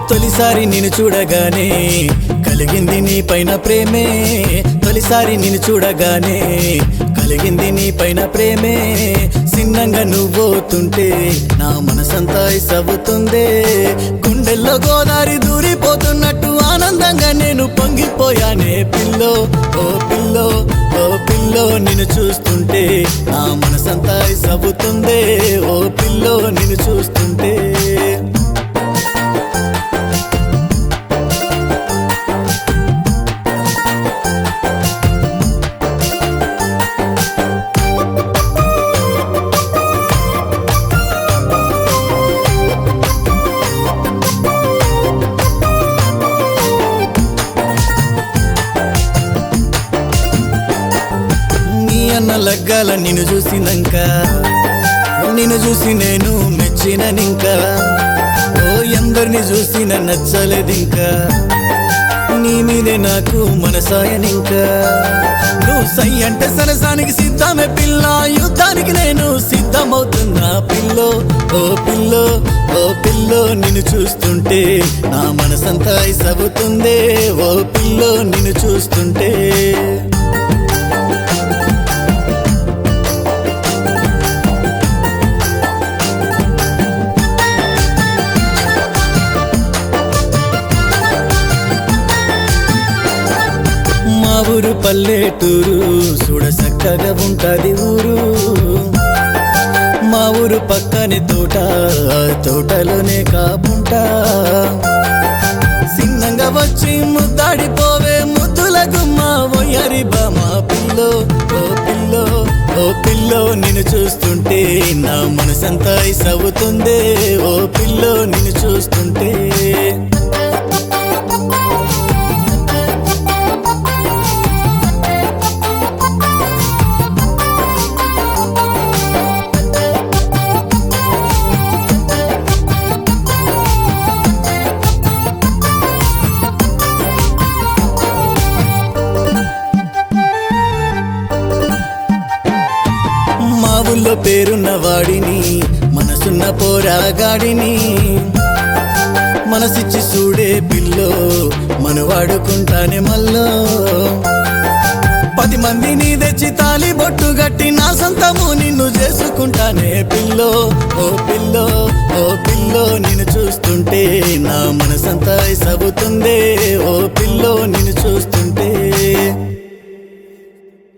తొలిసారి నిన్ను చూడగానే కలిగింది నీ పైన ప్రేమే తొలిసారి నిన్ను చూడగానే కలిగింది నీ పైన ప్రేమే సిన్నంగా నువ్వోతుంటే నా మనసంతా ఇసవుతుందే గుండెల్లో గోదారి దూరిపోతున్నట్టు ఆనందంగా నేను పొంగిపోయానే పిల్లో ఓ పిల్లో ఓ పిల్లో నిన్ను చూస్తుంటే నా మనసంతా ఇసవుతుందే ఓ పిల్లో నిన్ను చూస్తుంటే నీ అన్న లగ్గాల నిన్ను చూసినాక నిన్ను చూసి నేను మెచ్చిననింకా ఓ ఎందరిని చూసిన నచ్చలేదింకా నీ మీదే నాకు మనసాయనింకా నువ్వు సై అంటే సరసానికి సిద్ధమే పిల్ల యుద్ధానికి నేను సిద్ధమవుతున్నా పిల్లో ఓ పిల్లో ఓ పిల్లో నిన్ను చూస్తుంటే నా మనసంతా ఇసవుతుందే ఓ పిల్లో నిన్ను చూస్తుంటే మా ఊరు పల్లెటూరు చూడ చక్కగా ఉంటది ఊరు మా ఊరు పక్కనే తోట ఆ తోటలోనే కాపుంటా సిన్నంగా వచ్చి ముద్దాడిపోవే ముద్దుల గుమ్మ ఒయ్యరి బామా పిల్లో ఓ పిల్లో ఓ పిల్లో నిన్ను చూస్తుంటే నా మనసంతా ఇసవుతుందే ఓ పిల్లో నిన్ను చూస్తుంటే మా ఊళ్ళో పేరున్న వాడిని మనసున్న పోరాగాడిని మనసిచ్చి చూడే పిల్లో మన వాడుకుంటానే మల్లో పది మందిని తెచ్చి తాలి బొట్టు గట్టి నా సొంతము నిన్ను చేసుకుంటానే పిల్లో ఓ పిల్లో ఓ పిల్లో నిన్ను చూస్తుంటే నా మనసంతా సబుతుందే ఓ పిల్లో నిన్ను చూస్తుంటే